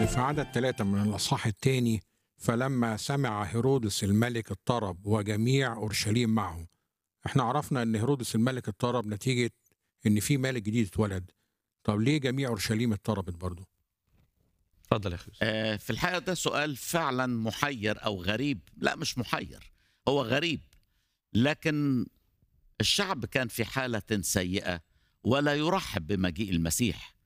اللي في عدد ثلاثة من الأصحاح الثاني فلما سمع هيرودس الملك اضطرب وجميع أورشليم معه احنا عرفنا ان هيرودس الملك اضطرب نتيجة ان في ملك جديد اتولد طب ليه جميع أورشليم اضطربت برضه اتفضل يا اخي يوسف. آه، في الحقيقة ده سؤال فعلا محير أو غريب لا مش محير هو غريب لكن الشعب كان في حالة سيئة ولا يرحب بمجيء المسيح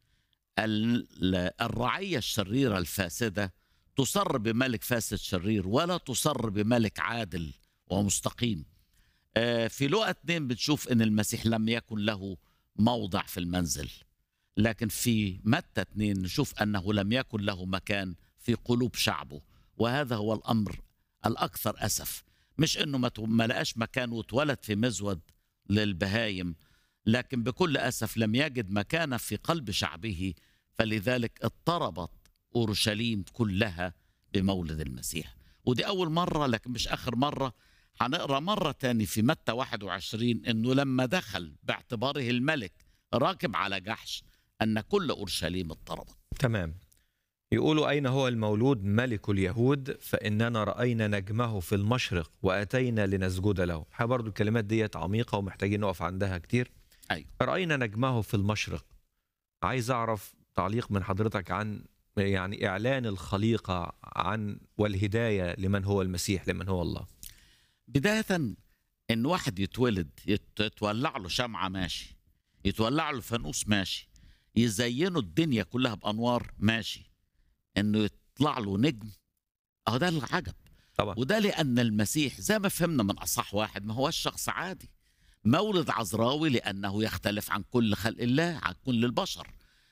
ال- الرعية الشريرة الفاسدة تصر بملك فاسد شرير ولا تصر بملك عادل ومستقيم آه، في لقا اتنين بتشوف ان المسيح لم يكن له موضع في المنزل لكن في متى اتنين نشوف انه لم يكن له مكان في قلوب شعبه وهذا هو الامر الاكثر اسف مش انه ما تو- ما لقاش مكان واتولد في مزود للبهايم لكن بكل اسف لم يجد مكانا في قلب شعبه فلذلك اضطربت اورشليم كلها بمولد المسيح ودي اول مره لكن مش اخر مره هنقرا مره تاني في متى 21 انه لما دخل باعتباره الملك راكب على جحش ان كل اورشليم اضطربت تمام يقولوا أين هو المولود ملك اليهود فإننا رأينا نجمه في المشرق وأتينا لنسجد له الحقيقة برضو الكلمات ديت عميقة ومحتاجين نقف عندها كتير أيوة. رأينا نجمه في المشرق عايز أعرف تعليق من حضرتك عن يعني إعلان الخليقة عن والهداية لمن هو المسيح لمن هو الله بدايه ان واحد يتولد يت- يتولع له شمعه ماشي يتولع له فانوس ماشي يزينوا الدنيا كلها بانوار ماشي انه يطلع له نجم اهو ده العجب طبعا وده لأن المسيح زي ما فهمنا من أصح واحد ما هوش شخص عادي مولد عذراوي لأنه يختلف عن كل خلق الله عن كل البشر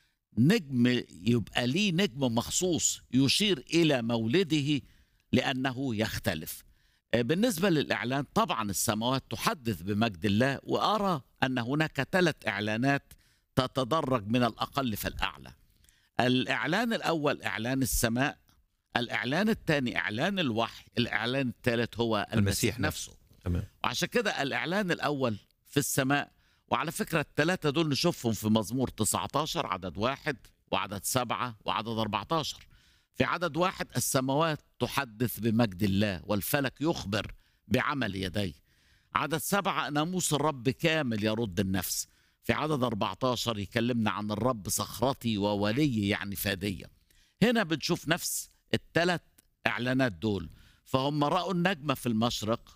نجم يبقى ليه نجم مخصوص يشير إلى مولده لأنه يختلف آه، بالنسبة للإعلان طبعا السماوات تحدث بمجد الله وأرى أن هناك ثلاث إعلانات تتدرج من الأقل فالأعلى الإعلان الأول إعلان السماء الإعلان الثاني إعلان الوحي الإعلان الثالث هو المسيح, المسيح نفسه تمام وعشان كده الإعلان الأول في السماء وعلى فكرة الثلاثة دول نشوفهم في مزمور 19 عدد واحد وعدد سبعة وعدد 14 في عدد واحد السماوات تحدث بمجد الله والفلك يخبر بعمل يديه عدد سبعة ناموس الرب كامل يرد النفس في عدد 14 يكلمنا عن الرب صخرتي وولي يعني فادية هنا بنشوف نفس الثلاث إعلانات دول فهم رأوا النجمة في المشرق